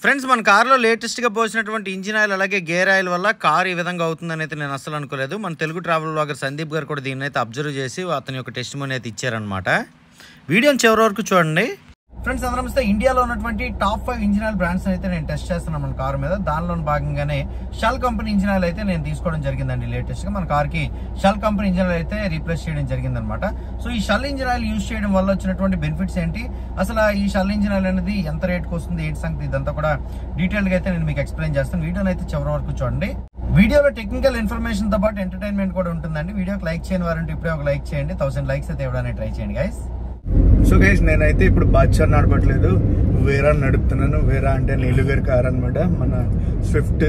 friends మన కార్లో లేటెస్ట్గా పోసినటువంటి ఇంజిన్ ఆయిల్ అలాగే గేర్ ఆయిల్ వల్ల కార్ ఈ విధంగా అవుతుందని అయితే నేను అసలు అనుకోలేదు మన తెలుగు ట్రావెల్ బ్లాగర్ సందీప్ గారు కూడా దీన్ని అయితే అబ్జర్వ్ చేసి అతని యొక్క టెస్ట్ మనీ అయితే ఇచ్చారనమాట వీడియోని చివరి వరకు చూడండి ఫ్రెండ్స్ అందరం నమస్తే ఇండియాలో ఉన్నటువంటి top five engine oil brands అయితే నేను టెస్ట్ చేస్తున్నాను మన కార్ మీద దానిలో భాగంగానే షల్ కంపెనీ ఇంజిన్ ఆయిల్ అయితే నేను తీసుకోవడం జరిగిందండి లేటెస్ట్ గా మన కార్ కి షల్ కంపెనీ ఇంజిన్ ఆయిల్ అయితే రీప్లేస్ చేయడం జరిగిందనమాట so he shall engine oil use చేయడం వల్ల వచ్చినటువంటి బెనిఫిట్స్ ఏంటి అసలు ఈ షల్ ఇంజిన్ ఆయిల్ అనేది ఎంత రేట్కి వస్తుంది ఏంటి సంగతి ఇదంతా కూడా డీటెయిల్ గా అయితే నేను మీకు ఎక్స్ప్లెయిన్ చేస్తాను వీడియోని అయితే చివరి వరకు చూడండి వీడియోలో టెక్నికల్ ఇన్ఫర్మేషన్ తో పాటు ఎంటర్టైన్మెంట్ కూడా ఉంటుందండి వీడియోకి లైక్ చేయని వారంటే ఇప్పుడే ఒక లైక్ చేయండి థౌసండ్ లైక్స్ అయితే ఇవ్వడానికి ట్రై చేయండి గైస్ సో గైస్ నేనైతే ఇప్పుడు బాద్షా నడపట్లేదు వేరా నడుపుతున్నాను వేరా అంటే నిలుగరి కార్ అన్నమాట మన స్విఫ్ట్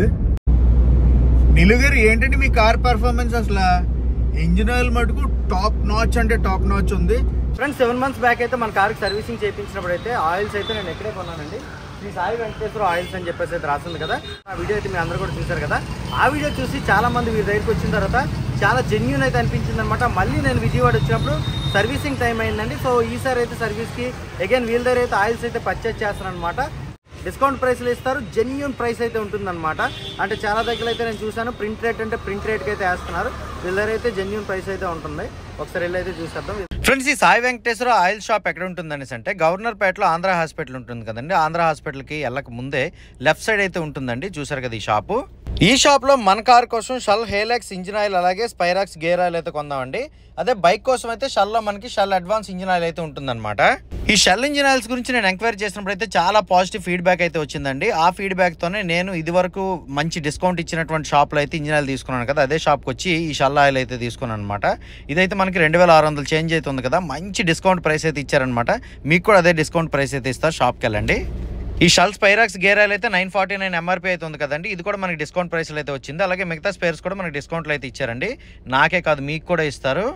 నిలుగరి ఏంటంటే మీ కార్ పర్ఫార్మెన్స్ అసలు ఇంజిన్ ఆయిల్ మటుకు టాప్ నాచ్ అంటే టాప్ నాచ్ ఉంది ఫ్రెండ్స్ సెవెన్ మంత్స్ బ్యాక్ అయితే మన కార్కి సర్వీసింగ్ చేయించినప్పుడు అయితే ఆయిల్స్ అయితే నేను ఎక్కడే కొన్నానండి శ్రీ సాయి వెంకటేశ్వర ఆయిల్స్ అని చెప్పేసి అయితే రాసింది కదా ఆ వీడియో అయితే మీరు అందరూ కూడా చూశారు కదా ఆ వీడియో చూసి చాలా మంది వీరి దగ్గరికి వచ్చిన తర్వాత చాలా జెన్యున్ అయితే అనిపించింది అనమాట మళ్ళీ నేను విజయవాడ వచ్చినప్పుడు సర్వీసింగ్ టైం అయిందండి సో ఈసారి అయితే సర్వీస్కి అగైన్ వీళ్ళ దగ్గర అయితే ఆయిల్స్ అయితే పర్చేస్ చేస్తాను అనమాట డిస్కౌంట్ ప్రైస్లు ఇస్తారు జెన్యున్ ప్రైస్ అయితే ఉంటుందన్నమాట అంటే చాలా దగ్గర అయితే నేను చూసాను ప్రింట్ రేట్ అంటే ప్రింట్ రేట్కి అయితే వేస్తున్నారు వీళ్ళ దగ్గర అయితే జెన్యున్ ప్రైస్ అయితే ఉంటుంది ఒకసారి వెళ్ళి అయితే చూసేద్దాం ఫ్రెండ్స్ ఈ సాయి వెంకటేశ్వర ఆయిల్ షాప్ ఎక్కడ ఉంటుందనేసి అంటే గవర్నర్ పేటలో ఆంధ్ర హాస్పిటల్ ఉంటుంది కదండి ఆంధ్ర హాస్పిటల్కి వెళ్ళక ముందే లెఫ్ట్ సైడ్ అయితే ఉంటుందండి చూసారు కదా ఈ షాపు ఈ షాప్లో మన కార్ కోసం షల్ హేలాక్స్ ఇంజిన్ ఆయిల్ అలాగే స్పైరాక్స్ గేర్ ఆయిల్ అయితే కొందామండి అదే బైక్ కోసం అయితే షల్లో మనకి షల్ అడ్వాన్స్ ఇంజిన్ ఆయిల్ అయితే ఉంటుందన్నమాట ఈ షెల్ ఇంజిన్ ఆయిల్స్ గురించి నేను ఎంక్వైరీ చేసినప్పుడు అయితే చాలా పాజిటివ్ ఫీడ్బ్యాక్ అయితే వచ్చిందండి ఆ ఫీడ్బ్యాక్ తోనే నేను ఇది వరకు మంచి డిస్కౌంట్ ఇచ్చినటువంటి షాప్లో అయితే ఇంజిన్ ఆయిల్ తీసుకున్నాను కదా అదే షాప్కి వచ్చి ఈ షల్ ఆయిల్ అయితే తీసుకున్నాను అనమాట ఇదైతే మనకి రెండు వేల ఆరు వందలు చేంజ్ అవుతుంది కదా మంచి డిస్కౌంట్ ప్రైస్ అయితే ఇచ్చారనమాట మీకు కూడా అదే డిస్కౌంట్ ప్రైస్ అయితే ఇస్తారు షాప్కి వెళ్ళండి ఈ షల్ స్పైరాక్స్ గేర్ ఆయిల్ అయితే నైన్ ఫార్టీ నైన్ ఎంఆర్పీ అయితే ఉంది కదండి ఇది కూడా మనకి డిస్కౌంట్ ప్రైస్లో అయితే వచ్చింది అలాగే మిగతా స్పేర్స్ కూడా మనకి డిస్కౌంట్లు అయితే ఇచ్చారండి నాకే కాదు మీకు కూడా ఇస్తారు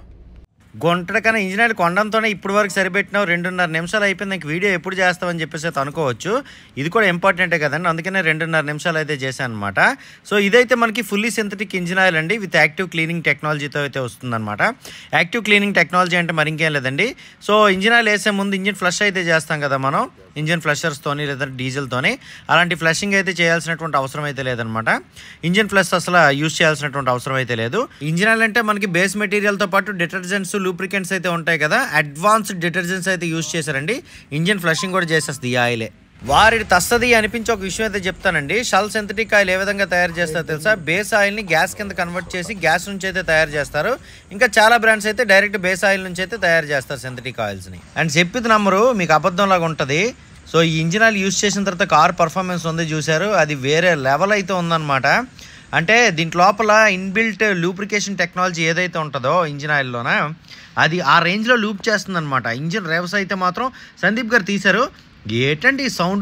గుంటడ కన్నా ఇంజిన్ ఆయిల్ కొనడంతోనే ఇప్పుడు వరకు సరిపెట్టినావు రెండున్నర నిమిషాలు అయిపోయింది ఇంక వీడియో ఎప్పుడు చేస్తామని చెప్పేసి అయితే అనుకోవచ్చు ఇది కూడా ఇంపార్టెంటే కదండి అందుకనే రెండున్నర నిమిషాలు అయితే చేశాను అనమాట సో ఇదైతే మనకి ఫుల్లీ సింథటిక్ ఇంజిన్ ఆయిల్ అండి విత్ యాక్టివ్ క్లీనింగ్ టెక్నాలజీతో అయితే వస్తుందన్నమాట యాక్టివ్ క్లీనింగ్ టెక్నాలజీ అంటే మరి ఇంకేం లేదండి సో ఇంజిన్ ఆయిల్ వేసే ముందు ఇంజిన్ ఫ్లష్ అయితే చేస్తాం కదా మనం ఇంజిన్ ఫ్లషర్స్తోని లేదా డీజిల్తోని అలాంటి ఫ్లషింగ్ అయితే చేయాల్సినటువంటి అవసరం అయితే లేదనమాట ఇంజిన్ ఫ్లష్ అసలు యూజ్ చేయాల్సినటువంటి అవసరం అయితే లేదు ఇంజిన్ ఆయిల్ అంటే మనకి బేస్ మెటీరియల్తో పాటు డిటర్జెంట్స్ లూబ్రికెంట్స్ అయితే ఉంటాయి కదా అడ్వాన్స్డ్ డిటర్జెంట్స్ అయితే యూజ్ చేశారండి ఇంజిన్ ఫ్లషింగ్ కూడా చేసేస్తుంది ఈ ఆయిలే వారి తస్తది అనిపించి ఒక విషయం అయితే చెప్తానండి షల్ సింథటిక్ ఆయిల్ ఏ విధంగా తయారు చేస్తారో తెలుసా బేస్ ఆయిల్ని గ్యాస్ కింద కన్వర్ట్ చేసి గ్యాస్ నుంచి అయితే తయారు చేస్తారు ఇంకా చాలా బ్రాండ్స్ అయితే డైరెక్ట్ బేస్ ఆయిల్ నుంచి అయితే తయారు చేస్తారు సింథటిక్ ఆయిల్స్ని అండ్ చెప్పిన నమ్మరు మీకు అబద్ధం లాగా ఉంటుంది సో ఈ ఇంజిన్ ఆయిల్ యూస్ చేసిన తర్వాత కార్ పర్ఫార్మెన్స్ ఉంది చూశారు అది వేరే లెవెల్ అయితే ఉందన్నమాట అంటే దీంట్ లోపల ఇన్బిల్ట్ లూబ్రికేషన్ టెక్నాలజీ ఏదైతే ఉంటుందో ఇంజిన్ ఆయిల్లోన అది ఆ రేంజ్లో లూప్ చేస్తుంది అనమాట ఇంజిన్ రేవ్స్ అయితే మాత్రం సందీప్ గారు తీశారు ఏటండి ఈ సౌండ్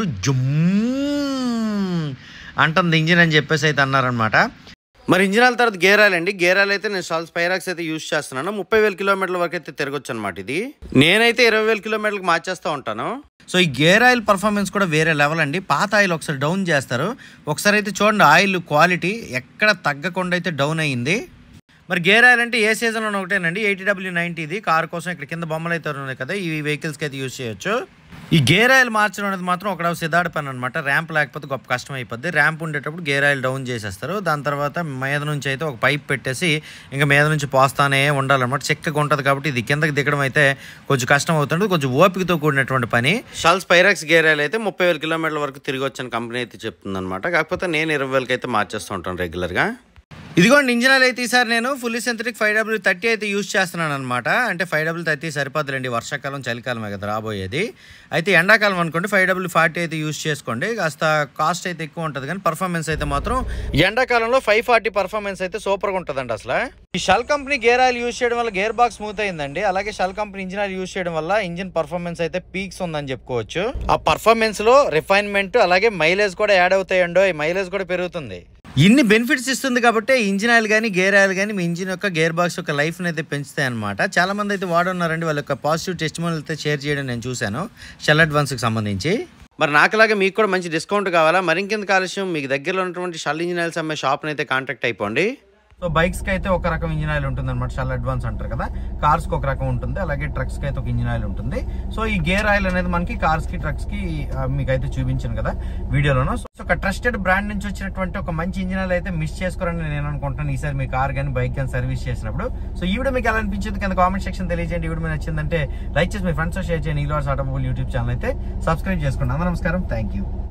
జుమ్ అంటుంది ఇంజిన్ అని చెప్పేసి అయితే అన్నారనమాట మరి ఇంజిన్ ఆయిల్ తర్వాత గేర్ ఆయిల్ అండి గేర్ ఆయిల్ అయితే నేను సాల్ స్పైరాక్స్ అయితే యూస్ చేస్తున్నాను ముప్పై వేల కిలోమీటర్ల వరకు అయితే తిరగొచ్చు అనమాట ఇది నేనైతే ఇరవై వేల కిలోమీటర్లకు మార్చేస్తూ ఉంటాను సో ఈ గేర్ ఆయిల్ పర్ఫార్మెన్స్ కూడా వేరే లెవెల్ అండి పాత ఆయిల్ ఒకసారి డౌన్ చేస్తారు ఒకసారి అయితే చూడండి ఆయిల్ క్వాలిటీ ఎక్కడ తగ్గకుండా అయితే డౌన్ అయ్యింది మరి గేర్ ఆయిల్ అంటే ఏ సీజన్లో ఒకటేనండి ఎయిటీ డబ్ల్యూ నైన్టీ ఇది కార్ కోసం ఇక్కడ కింద బొమ్మలు అయితే ఉన్నాయి కదా ఈ వెహికల్స్కి అయితే యూజ్ చేయొచ్చు ఈ గేర్ ఆయిల్ మార్చడం అనేది మాత్రం ఒక సిద్ధాడ పని అనమాట ర్యాంప్ లేకపోతే గొప్ప కష్టం అయిపోద్ది ర్యాంప్ ఉండేటప్పుడు గేర్ ఆయిల్ డౌన్ చేసేస్తారు దాని తర్వాత మీద నుంచి అయితే ఒక పైప్ పెట్టేసి ఇంకా మీద నుంచి పోస్తానే ఉండాలన్నమాట చెక్కగా ఉంటుంది కాబట్టి ఇది కిందకి దిగడం అయితే కొంచెం కష్టం అవుతుంది కొంచెం ఓపికతో కూడినటువంటి పని షాల్ స్పైరాక్స్ గేర్ ఆయిల్ అయితే ముప్పై వేల కిలోమీటర్ల వరకు తిరిగి వచ్చిన కంపెనీ అయితే చెప్తుంది అనమాట కాకపోతే నేను ఇరవై వేలకి అయితే మార్చేస్తూ ఉంటాను రెగ్యులర్గా ఇదిగోండి ఇంజిన్ ఆయిల్ అయితే ఈసారి నేను fully synthetic five W thirty అయితే యూస్ చేస్తున్నాను అనమాట అంటే ఫైవ్ డబ్ల్యూ థర్టీ సరిపోదులేండి వర్షాకాలం చలికాలమే కదా రాబోయేది అయితే ఎండాకాలం అనుకోండి ఫైవ్ డబ్ల్యూ ఫార్టీ అయితే యూస్ చేసుకోండి కాస్త కాస్ట్ అయితే ఎక్కువ ఉంటుంది కానీ పర్ఫార్మెన్స్ అయితే మాత్రం ఎండాకాలంలో ఫైవ్ ఫార్టీ పర్ఫార్మెన్స్ అయితే సూపర్గా ఉంటుందండి అసలు ఈ Shell company gear oil use చేయడం వల్ల గేర్ బాక్స్ స్మూత్ అయిందండి అలాగే Shell company engine oil use చేయడం వల్ల ఇంజిన్ పర్ఫార్మెన్స్ అయితే పీక్స్ ఉందని చెప్పుకోవచ్చు ఆ పర్ఫార్మెన్స్ లో రిఫైన్మెంట్ అలాగే మైలేజ్ కూడా యాడ్ అవుతాయండో ఈ మైలేజ్ కూడా పెరుగుతుంది ఇన్ని బెనిఫిట్స్ ఇస్తుంది కాబట్టి ఇంజిన్ ఆయిల్ కానీ గేర్ ఆయిల్ కానీ మీ ఇంజిన్ యొక్క గేర్ బాక్స్ యొక్క లైఫ్ని అయితే పెంచుతాయి అనమాట చాలా మంది అయితే వాడున్నారండి వాళ్ళ యొక్క పాజిటివ్ టెస్ట్ అయితే షేర్ చేయడం నేను చూశాను షెల్ అడ్వాన్స్కి సంబంధించి మరి నాకులాగా మీకు కూడా మంచి డిస్కౌంట్ కావాలా మరింకెందుకు ఆలస్యం మీకు దగ్గరలో ఉన్నటువంటి షల్ ఇంజిన్ ఆయిల్స్ అమ్మే షాప్ని అయితే కాంటాక్ట్ అయిపోండి సో బైక్స్ కి అయితే ఒక రకం ఇంజిన్ ఆయిల్ ఉంటుంది అనమాట చాలా అడ్వాన్స్ అంటారు కదా కార్స్ కి ఒక రకం ఉంటుంది అలాగే ట్రక్స్ కి అయితే ఒక ఇంజిన్ ఆయిల్ ఉంటుంది సో ఈ గేర్ ఆయిల్ అనేది మనకి కార్స్ కి ట్రక్స్ కి ఆ, మీకు అయితే చూపించాను కదా వీడియోలోను సో ఒక ట్రస్టెడ్ బ్రాండ్ నుంచి వచ్చినటువంటి ఒక మంచి ఇంజిన్ ఆయిల్ అయితే మిస్ చేసుకోరని నేను అనుకుంటున్నాను ఈసారి మీ కార్ కానీ బైక్ కానీ సర్వీస్ చేసినప్పుడు సో ఈ వీడియో మీకు ఎలా అనిపించింది కింద కామెంట్ సెక్షన్ తెలియజేయండి ఈ వీడియో మీకు నచ్చిందంటే లైక్ చేసి మీ ఫ్రెండ్స్ షేర్ చేయండి ఈ ఆటోమొబైల్ యూట్యూబ్ ఛానల్ అయితే సబ్స్క్రైబ్ చేసుకోండి అందరూ నమస్కారం థ్యాంక్ యూ